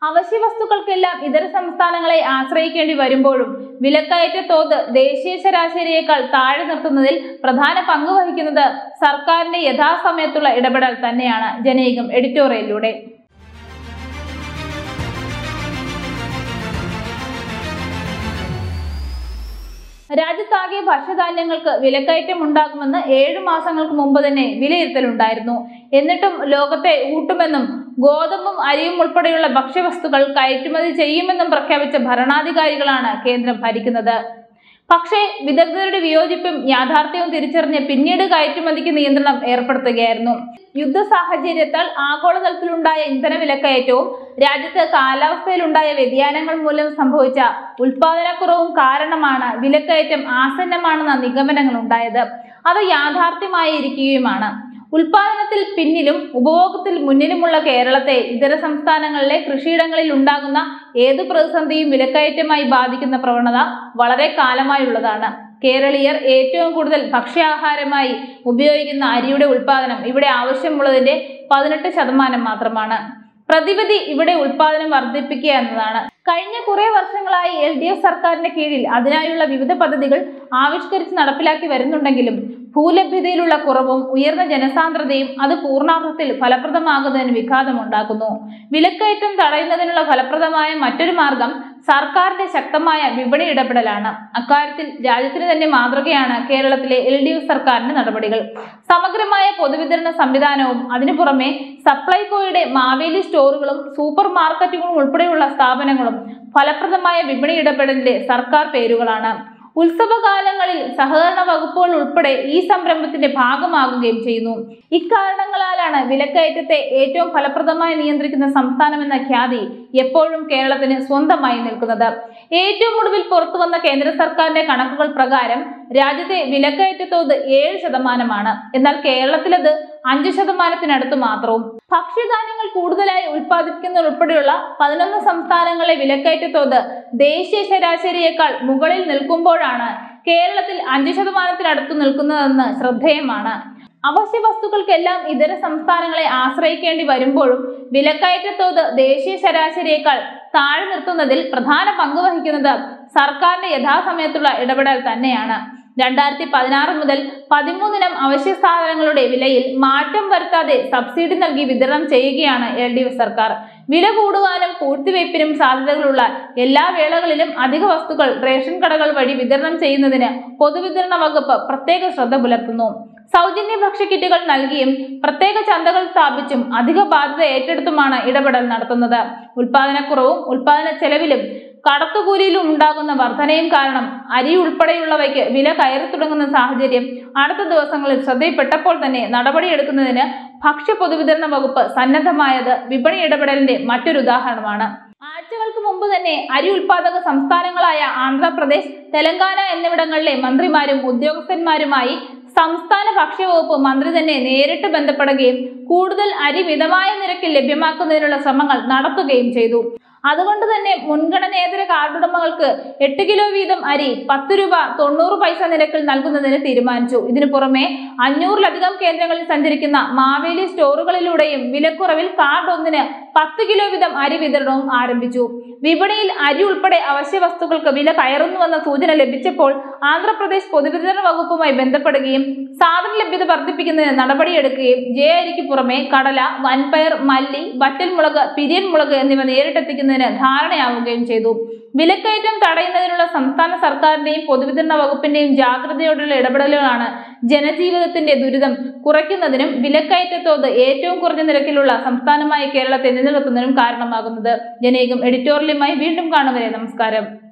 അവശ്യ വസ്തുക്കൾക്കെല്ലാം ഇതര സംസ്ഥാനങ്ങളെ ആശ്രയിക്കേണ്ടി വരുമ്പോഴും വിലക്കയറ്റ തോത് ദേശീയ ശരാശരിയേക്കാൾ താഴെ നിർത്തുന്നതിൽ പ്രധാന പങ്ക് വഹിക്കുന്നത് സർക്കാരിന്റെ യഥാസമയത്തുള്ള ഇടപെടൽ തന്നെയാണ് ജനൈകം എഡിറ്റോറിയലിലൂടെ രാജ്യത്താകെ ഭക്ഷ്യധാന്യങ്ങൾക്ക് വിലക്കയറ്റം ഉണ്ടാകുമെന്ന് ഏഴു മാസങ്ങൾക്ക് മുമ്പ് തന്നെ വിലയിരുത്തലുണ്ടായിരുന്നു എന്നിട്ടും ലോകത്തെ ഊട്ടുമെന്നും ഗോതമ്പും അരിയും ഉൾപ്പെടെയുള്ള ഭക്ഷ്യവസ്തുക്കൾ കയറ്റുമതി ചെയ്യുമെന്നും പ്രഖ്യാപിച്ച ഭരണാധികാരികളാണ് കേന്ദ്രം ഭരിക്കുന്നത് പക്ഷേ വിദഗ്ധരുടെ വിയോജിപ്പും യാഥാർത്ഥ്യവും തിരിച്ചറിഞ്ഞ് പിന്നീട് കയറ്റുമതിക്ക് നിയന്ത്രണം ഏർപ്പെടുത്തുകയായിരുന്നു യുദ്ധ സാഹചര്യത്താൽ ആഗോളതലത്തിലുണ്ടായ ഇന്ധന വിലക്കയറ്റവും രാജ്യത്ത് കാലാവസ്ഥയിലുണ്ടായ വ്യതിയാനങ്ങൾ മൂലം സംഭവിച്ച ഉൽപാദനക്കുറവും കാരണമാണ് വിലക്കയറ്റം ആസന്നമാണെന്ന നിഗമനങ്ങൾ ഉണ്ടായത് അത് യാഥാർത്ഥ്യമായിരിക്കുകയുമാണ് ഉൽപാദനത്തിൽ പിന്നിലും ഉപഭോഗത്തിൽ മുന്നിലുമുള്ള കേരളത്തെ ഇതര സംസ്ഥാനങ്ങളിലെ കൃഷിയിടങ്ങളിൽ ഉണ്ടാകുന്ന ഏതു പ്രതിസന്ധിയും വിലക്കയറ്റമായി ബാധിക്കുന്ന പ്രവണത വളരെ കാലമായുള്ളതാണ് കേരളീയർ ഏറ്റവും കൂടുതൽ ഭക്ഷ്യാഹാരമായി ഉപയോഗിക്കുന്ന അരിയുടെ ഉൽപാദനം ഇവിടെ ആവശ്യമുള്ളതിന്റെ പതിനെട്ട് ശതമാനം മാത്രമാണ് പ്രതിവിധി ഇവിടെ ഉൽപാദനം വർദ്ധിപ്പിക്കുക എന്നതാണ് കഴിഞ്ഞ കുറെ വർഷങ്ങളായി എൽ ഡി എഫ് സർക്കാരിന്റെ കീഴിൽ അതിനായുള്ള വിവിധ പദ്ധതികൾ ആവിഷ്കരിച്ച് നടപ്പിലാക്കി വരുന്നുണ്ടെങ്കിലും ഭൂലഭ്യതയിലുള്ള കുറവും ഉയർന്ന ജനസാന്ദ്രതയും അത് പൂർണ്ണാർത്ഥത്തിൽ ഫലപ്രദമാകുന്നതിന് വിഘാതമുണ്ടാക്കുന്നു വിലക്കയറ്റം തടയുന്നതിനുള്ള ഫലപ്രദമായ മറ്റൊരു മാർഗം സർക്കാരിന്റെ ശക്തമായ വിപണി ഇടപെടലാണ് അക്കാര്യത്തിൽ രാജ്യത്തിന് തന്നെ മാതൃകയാണ് കേരളത്തിലെ എൽ ഡി എഫ് സർക്കാരിന്റെ നടപടികൾ സമഗ്രമായ പൊതുവിതരണ സംവിധാനവും അതിനു പുറമെ സപ്ലൈകോയുടെ മാവേലി സ്റ്റോറുകളും സൂപ്പർ മാർക്കറ്റുകളും ഉൾപ്പെടെയുള്ള സ്ഥാപനങ്ങളും ഫലപ്രദമായ വിപണി ഇടപെടലിന്റെ സർക്കാർ പേരുകളാണ് ഉത്സവകാലങ്ങളിൽ സഹകരണ വകുപ്പുകൾ ഉൾപ്പെടെ ഈ സംരംഭത്തിന്റെ ഭാഗമാകുകയും ചെയ്യുന്നു ഇക്കാരണങ്ങളാലാണ് വിലക്കയറ്റത്തെ ഏറ്റവും ഫലപ്രദമായി നിയന്ത്രിക്കുന്ന സംസ്ഥാനമെന്ന ഖ്യാതി എപ്പോഴും കേരളത്തിന് സ്വന്തമായി നിൽക്കുന്നത് ഏറ്റവും ഒടുവിൽ പുറത്തു വന്ന കേന്ദ്ര സർക്കാരിന്റെ കണക്കുകൾ പ്രകാരം രാജ്യത്തെ വിലക്കയറ്റ തോത് ഏഴ് ശതമാനമാണ് എന്നാൽ കേരളത്തിലത് അഞ്ച് ശതമാനത്തിനടുത്ത് മാത്രവും ഭക്ഷ്യധാന്യങ്ങൾ കൂടുതലായി ഉൽപ്പാദിപ്പിക്കുന്നതുൾപ്പെടെയുള്ള പതിനൊന്ന് സംസ്ഥാനങ്ങളിലെ വിലക്കയറ്റ തോത് ദേശീയ ശരാശരിയേക്കാൾ മുകളിൽ നിൽക്കുമ്പോഴാണ് കേരളത്തിൽ അഞ്ച് ശതമാനത്തിനടുത്ത് നിൽക്കുന്നതെന്ന് ശ്രദ്ധേയമാണ് അവശ്യ വസ്തുക്കൾക്കെല്ലാം ഇതര സംസ്ഥാനങ്ങളെ ആശ്രയിക്കേണ്ടി വരുമ്പോഴും വിലക്കയറ്റ തോത് ദേശീയ ശരാശരിയേക്കാൾ താഴെ നിർത്തുന്നതിൽ പ്രധാന പങ്ക് വഹിക്കുന്നത് സർക്കാരിന്റെ യഥാസമയത്തുള്ള ഇടപെടൽ തന്നെയാണ് രണ്ടായിരത്തി പതിനാറ് മുതൽ പതിമൂന്നിനം അവശ്യ സാധനങ്ങളുടെ വിലയിൽ മാറ്റം വരുത്താതെ സബ്സിഡി നൽകി വിതരണം ചെയ്യുകയാണ് എൽ ഡി എഫ് സർക്കാർ വില കൂടുവാനും പൂഴ്ത്തിവയ്പ്പിനും സാധ്യതകളുള്ള എല്ലാ വേളകളിലും അധിക വസ്തുക്കൾ റേഷൻ കടകൾ വഴി വിതരണം ചെയ്യുന്നതിന് പൊതുവിതരണ വകുപ്പ് പ്രത്യേക ശ്രദ്ധ പുലർത്തുന്നു സൗജന്യ ഭക്ഷ്യക്കിറ്റുകൾ നൽകിയും പ്രത്യേക ചന്തകൾ സ്ഥാപിച്ചും അധിക ബാധ്യത ഏറ്റെടുത്തുമാണ് ഇടപെടൽ നടത്തുന്നത് ഉൽപാദനക്കുറവും ഉൽപാദന ചെലവിലും കടത്തുകൂലിയിലും ഉണ്ടാകുന്ന വർധനയും കാരണം അരി ഉൾപ്പെടെയുള്ളവയ്ക്ക് വില കയറി തുടങ്ങുന്ന സാഹചര്യം അടുത്ത ദിവസങ്ങളിൽ ശ്രദ്ധയിൽപ്പെട്ടപ്പോൾ തന്നെ നടപടിയെടുക്കുന്നതിന് ഭക്ഷ്യ പൊതുവിതരണ വകുപ്പ് സന്നദ്ധമായത് വിപണി ഇടപെടലിന്റെ മറ്റൊരു ഉദാഹരണമാണ് ആഴ്ചകൾക്ക് മുമ്പ് തന്നെ അരി ഉൽപാദക സംസ്ഥാനങ്ങളായ ആന്ധ്രാപ്രദേശ് തെലങ്കാന എന്നിവിടങ്ങളിലെ മന്ത്രിമാരും ഉദ്യോഗസ്ഥന്മാരുമായി സംസ്ഥാന ഭക്ഷ്യവകുപ്പ് മന്ത്രി തന്നെ നേരിട്ട് ബന്ധപ്പെടുകയും കൂടുതൽ അരി മിതമായ നിരക്കിൽ ലഭ്യമാക്കുന്നതിനുള്ള ശ്രമങ്ങൾ നടത്തുകയും ചെയ്തു അതുകൊണ്ട് തന്നെ മുൻഗണനേതര കാർഡുടമകൾക്ക് എട്ട് കിലോ വീതം അരി പത്ത് രൂപ തൊണ്ണൂറ് പൈസ നിരക്കിൽ നൽകുന്നതിന് തീരുമാനിച്ചു ഇതിനു പുറമെ അഞ്ഞൂറിലധികം കേന്ദ്രങ്ങളിൽ സഞ്ചരിക്കുന്ന മാവേലി സ്റ്റോറുകളിലൂടെയും വിലക്കുറവിൽ കാർഡ് ഒന്നിന് പത്ത് കിലോ വീതം അരി വിതരണവും ആരംഭിച്ചു വിപണിയിൽ അരി ഉൾപ്പെടെ അവശ്യ വസ്തുക്കൾക്ക് വില കയറുന്നുവെന്ന സൂചന ലഭിച്ചപ്പോൾ ആന്ധ്രാപ്രദേശ് പൊതുവിതരണ വകുപ്പുമായി ബന്ധപ്പെടുകയും സാധന ലഭ്യത വർദ്ധിപ്പിക്കുന്നതിന് നടപടിയെടുക്കുകയും ജെ അരിക്ക് പുറമെ കടല വൻപയർ മല്ലി വറ്റൽമുളക് പിരിയൻ മുളക് എന്നിവ നേരിട്ടെത്തിക്കുന്നതിന് ധാരണയാവുകയും ചെയ്തു വിലക്കയറ്റം തടയുന്നതിനുള്ള സംസ്ഥാന സർക്കാരിന്റെയും പൊതുവിതരണ വകുപ്പിന്റെയും ജാഗ്രതയോടുള്ള ഇടപെടലുകളാണ് ജനജീവിതത്തിന്റെ ദുരിതം കുറയ്ക്കുന്നതിനും വിലക്കയറ്റ തോത് ഏറ്റവും കുറഞ്ഞ നിരക്കിലുള്ള സംസ്ഥാനമായ കേരളത്തെ നിലനിർത്തുന്നതിനും കാരണമാകുന്നത് ജനേകം എഡിറ്റോറിയലുമായി വീണ്ടും കാണും വരെ നമസ്കാരം